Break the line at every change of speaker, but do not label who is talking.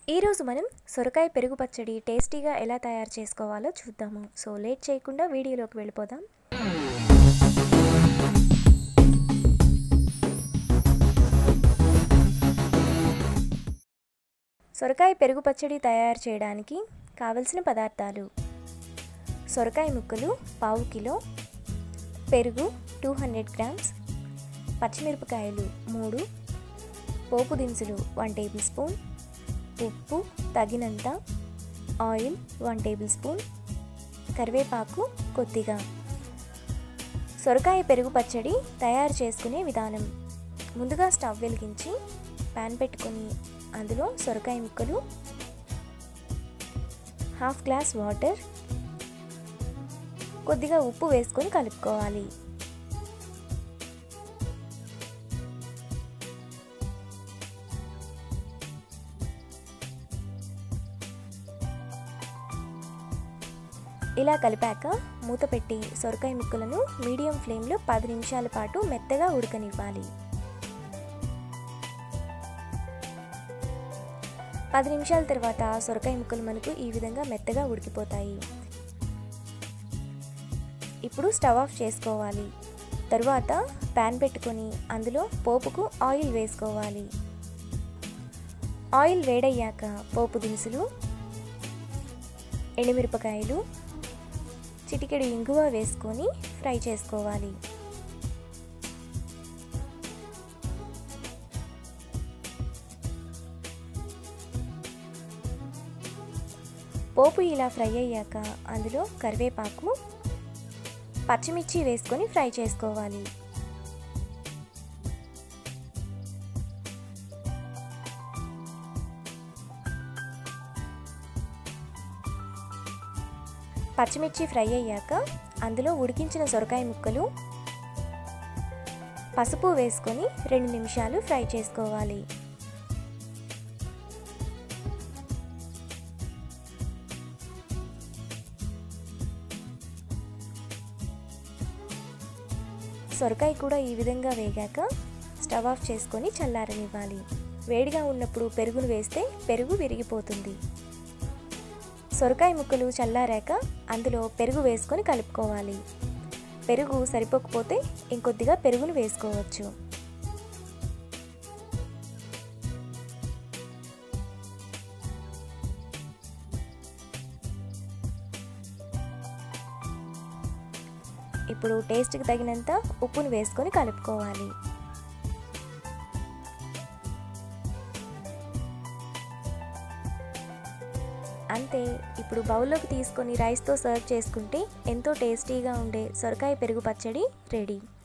ఈరోజు మనం సొరకాయ పెరుగు పచ్చడి టేస్టీగా ఎలా తయారు చేసుకోవాలో చూద్దాము సో లేట్ చేయకుండా వీడియోలోకి వెళ్ళిపోదాం సొరకాయ పెరుగు పచ్చడి తయారు చేయడానికి కావలసిన పదార్థాలు సొరకాయ ముక్కలు పావు కిలో పెరుగు టూ హండ్రెడ్ గ్రామ్స్ పచ్చిమిరపకాయలు మూడు పోపు దినుసులు వన్ టేబుల్ స్పూన్ ఉప్పు తగినంత ఆయిల్ వన్ టేబుల్ స్పూన్ కరివేపాకు కొద్దిగా సొరకాయ పెరుగు పచ్చడి తయారు చేసుకునే విధానం ముందుగా స్టవ్ వెలిగించి ప్యాన్ పెట్టుకొని అందులో సొరకాయ ముక్కలు హాఫ్ గ్లాస్ వాటర్ కొద్దిగా ఉప్పు వేసుకొని కలుపుకోవాలి ఇలా కలిపాక మూత పెట్టి సొరకాయ ముక్కలను మీడియం ఫ్లేమ్లో పది నిమిషాల పాటు మెత్తగా ఉడకనివ్వాలి పది నిమిషాల తర్వాత సొరకాయ ముక్కలు మనకు ఈ విధంగా మెత్తగా ఉడికిపోతాయి ఇప్పుడు స్టవ్ ఆఫ్ చేసుకోవాలి తరువాత ప్యాన్ పెట్టుకొని అందులో పోపుకు ఆయిల్ వేసుకోవాలి ఆయిల్ వేడయ్యాక పోపు దినుసులు ఎండుమిరపకాయలు చిటికెడు ఇంగువ వేసుకొని ఫ్రై చేసుకోవాలి పోపు ఇలా ఫ్రై అయ్యాక అందులో కరివేపాకు పచ్చిమిర్చి వేసుకొని ఫ్రై చేసుకోవాలి పచ్చిమిర్చి ఫ్రై అయ్యాక అందులో ఉడికించిన సొరకాయ ముక్కలు పసుపు వేసుకొని రెండు నిమిషాలు ఫ్రై చేసుకోవాలి సొరకాయ కూడా ఈ విధంగా వేగాక స్టవ్ ఆఫ్ చేసుకొని చల్లారనివ్వాలి వేడిగా ఉన్నప్పుడు పెరుగును వేస్తే పెరుగు విరిగిపోతుంది సొరకాయ ముక్కలు చల్లారాక అందులో పెరుగు వేసుకొని కలుపుకోవాలి పెరుగు సరిపోకపోతే ఇంకొద్దిగా పెరుగును వేసుకోవచ్చు ఇప్పుడు టేస్ట్కి తగినంత ఉప్పును వేసుకొని కలుపుకోవాలి అంతే ఇప్పుడు బౌల్లోకి తీసుకొని రైస్తో సర్వ్ చేసుకుంటే ఎంతో టేస్టీగా ఉండే సొరకాయ పెరుగు పచ్చడి రెడీ